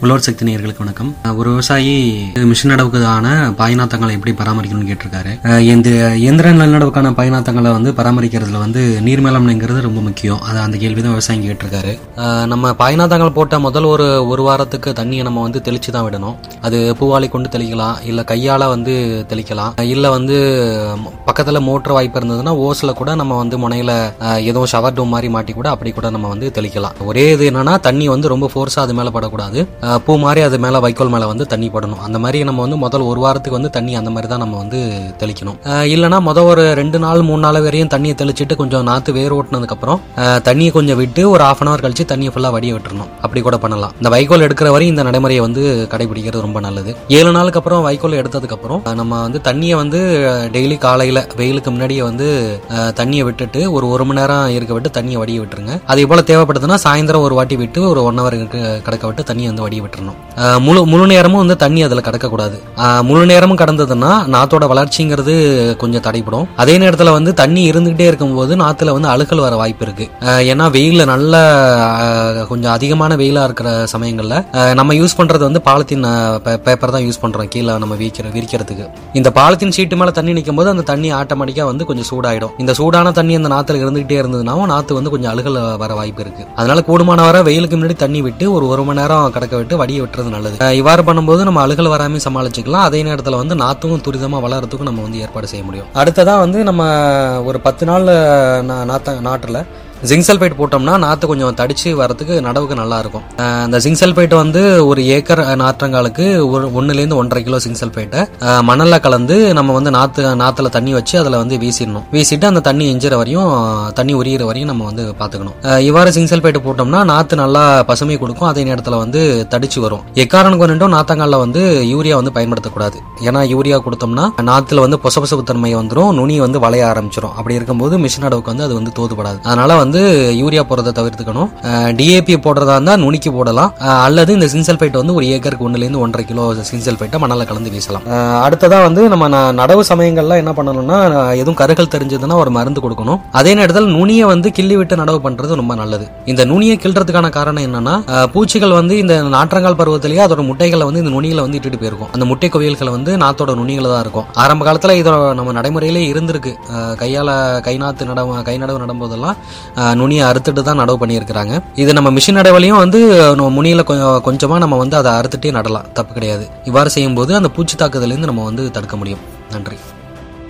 உழவர் சக்தி நேயர்களுக்கு வணக்கம் அஹ் ஒரு விவசாயி மிஷின் நடவுக்கான பாய்நாத்தங்களை எப்படி பராமரிக்கணும்னு கேட்டிருக்காரு அஹ் இந்த இயந்திர நிலநடுவுக்கான பாய்நாத்தங்களை வந்து பராமரிக்கிறதுல வந்து நீர் மேலாண்மைங்கிறது ரொம்ப முக்கியம் அது அந்த கேள்வி தான் விவசாயி கேட்டிருக்காரு அஹ் நம்ம பாய்நாத்தங்கள் போட்ட முதல் ஒரு ஒரு வாரத்துக்கு தண்ணியை நம்ம வந்து தெளிச்சு தான் விடணும் அது பூவாளி கொண்டு தெளிக்கலாம் இல்ல கையால வந்து தெளிக்கலாம் இல்ல வந்து பக்கத்துல மோட்டர் வாய்ப்பு இருந்ததுன்னா ஓஸ்ல கூட நம்ம வந்து முனையில அஹ், ஏதோ ஷவர் டூம் மாதிரி மாட்டி கூட அப்படி கூட நம்ம வந்து தெளிக்கலாம் ஒரே இது என்னன்னா தண்ணி வந்து ரொம்ப ஃபோர்ஸா அது மேல படக்கூடாது அஹ், பூ மாதிரி அது மேல வைக்கோல் மேல வந்து தண்ணி படணும் அந்த மாதிரி நம்ம வந்து முதல் ஒரு வாரத்துக்கு வந்து தண்ணி அந்த மாதிரி தான் நம்ம வந்து தெளிக்கணும் அஹ், இல்லைன்னா முதல் ஒரு ரெண்டு நாள் மூணு நாள் வரையும் தண்ணியை தெளிச்சிட்டு கொஞ்சம் நாத்து வேர் ஓட்டினதுக்கு அப்புறம் அஹ், தண்ணியை கொஞ்சம் விட்டு ஒரு ஹாஃப் அன் அவர் கழிச்சு தண்ணியை ஃபுல்லா வடிய விட்டுறணும் அப்படி கூட பண்ணலாம் இந்த வைக்கோல் எடுக்கிற வரையும் இந்த நடைமுறையை வந்து கடைபிடிக்கிறது ரொம்ப நல்லது ஏழு நாளுக்கு அப்புறம் வைக்கோல் எடுத்ததுக்கு அப்புறம் அஹ், நம்ம வந்து தண்ணியை வந்து டெய்லி காலையில வெயிலுக்கு முன்னாடியே வந்து அஹ், தண்ணியை விட்டுட்டு ஒரு ஒரு மணி நேரம் இருக்க விட்டு தண்ணியை வடிய விட்டுருங்க அதே போல தேவைப்படுதுன்னா சாயந்தரம் ஒரு வாட்டி விட்டு ஒரு ஒன் ஹவர் கடக்க விட்டு தண்ணியை வந்து வடிய விட்டுறணும் அஹ், முழு முழு நேரமும் வந்து தண்ணி அதுல கடக்கக்கூடாது அஹ், முழு நேரமும் கடந்ததுன்னா நாத்தோட வளர்ச்சிங்கிறது கொஞ்சம் தடைப்படும் அதே நேரத்துல வந்து தண்ணி இருந்துகிட்டே இருக்கும்போது நாத்துல வந்து அழுகல் வர வாய்ப்பு இருக்கு அஹ், ஏன்னா வெயில்ல நல்ல அஹ், கொஞ்சம் அதிகமான வெயிலா இருக்கிற சமயங்கள்ல அஹ், நம்ம யூஸ் பண்றது வந்து பாலித்தீன் பேப்பர் தான் யூஸ் பண்றோம் கீழே நம்ம விரிக்கிற விரிக்கிறதுக்கு இந்த பாலித்தீன் ஷீட்டு மேல தண்ணி நிற்கும் போது அந்த தண்ணி ஆட்டோமேட்டிக்கா வந்து கொஞ்சம் சூடாயிடும் இந்த சூடான தண்ணி அந்த நாத்துல இருந்துகிட்டே இருந்ததுனாவும் நாத்து வந்து கொஞ்சம் அழுகல் வர வாய்ப்பு இருக்கு அதனால கூடுமான வரை வெயிலுக்கு முன்னாடி தண்ணி விட்டு ஒரு ஒரு மணி நேரம் கடக்க விட்டு வடிய விட்டுறது நல்லது அஹ் இவ்வாறு பண்ணும்போது நம்ம அழுகல் வராம சமாளிச்சுக்கலாம் அதே நேரத்துல வந்து நாத்தும் துரிதமா வளர்றதுக்கும் நம்ம வந்து ஏற்பாடு செய்ய முடியும் அடுத்ததா வந்து நம்ம ஒரு பத்து நாள் நா- நாத்த நாட்டுல ஜிங்க் சல்பேட் போட்டோம்னா நாத்து கொஞ்சம் தடிச்சு வரதுக்கு நடவுக்கு நல்லா இருக்கும் அஹ் அந்த ஜிங்க் சல்பேட் வந்து ஒரு ஏக்கர் நாற்றங்காலுக்கு ஒரு ஒன்னுலேருந்து ஒன்றரை கிலோ ஜிங்க் சல்பேட்டை அஹ் மணல்ல கலந்து நம்ம வந்து நாத்து நாத்துல தண்ணி வச்சு அதுல வந்து வீசிடணும் வீசிட்டு அந்த தண்ணி எஞ்சிற வரையும் தண்ணி உரியிற வரையும் நம்ம வந்து பாத்துக்கணும் அஹ் இவ்வாறு ஜிங்க் சல்பேட் போட்டோம்னா நாத்து நல்லா பசுமை கொடுக்கும் அதே நேரத்துல வந்து தடிச்சு வரும் எக்காரணம் கொண்டும் நாத்தங்கால்ல வந்து யூரியா வந்து பயன்படுத்தக்கூடாது ஏன்னா யூரியா கொடுத்தோம்னா நாத்துல வந்து பொசபொசப்பு தன்மை வந்துடும் நுனி வந்து வளைய ஆரம்பிச்சிடும் அப்படி இருக்கும்போது மிஷின் அடவுக்கு வந்து அது வந்து தோதுபடாது அதனால வந்து யூரியா போடுறதை தவிர்த்துக்கணும் டிஏபி போடுறதா இருந்தா நுனிக்கு போடலாம் அஹ் அல்லது இந்த சின்சல்பைட் வந்து ஒரு ஏக்கருக்கு ஒண்ணுல இருந்து ஒன்றரை கிலோ சின்சல்பைட்டை மணல்ல கலந்து வீசலாம் அஹ் அடுத்ததா வந்து நம்ம ந- நடவு சமயங்கள்ல என்ன பண்ணணும்னா அஹ் எதுவும் கருகள் தெரிஞ்சதுன்னா ஒரு மருந்து கொடுக்கணும் அதே நேரத்தில் நுனியை வந்து கிள்ளி விட்டு நடவு பண்றது ரொம்ப நல்லது இந்த நுனியை கிள்றதுக்கான காரணம் என்னன்னா அஹ் பூச்சிகள் வந்து இந்த நாற்றங்கால் பருவத்திலேயே அதோட முட்டைகளை வந்து இந்த நுனிகளை வந்து இட்டுட்டு போயிருக்கும் அந்த முட்டை குவியல்கள் வந்து நாத்தோட நுனிகளை தான் இருக்கும் ஆரம்ப காலத்துல இதோட நம்ம நடைமுறையிலே இருந்திருக்கு அஹ் கையால கை நாத்து நடவு கை நடவு நடும்போதெல்லாம் அஹ் நுனியை அறுத்துட்டு தான் நடவு பண்ணியிருக்கிறாங்க இது நம்ம மிஷின் நடவுலையும் வந்து நம்ம முனியில கொஞ்சம் கொஞ்சமா நம்ம வந்து அதை அறுத்துட்டே நடலாம் தப்பு கிடையாது இவ்வாறு செய்யும்போது அந்த பூச்சி தாக்குதலேருந்து நம்ம வந்து தடுக்க முடியும் நன்றி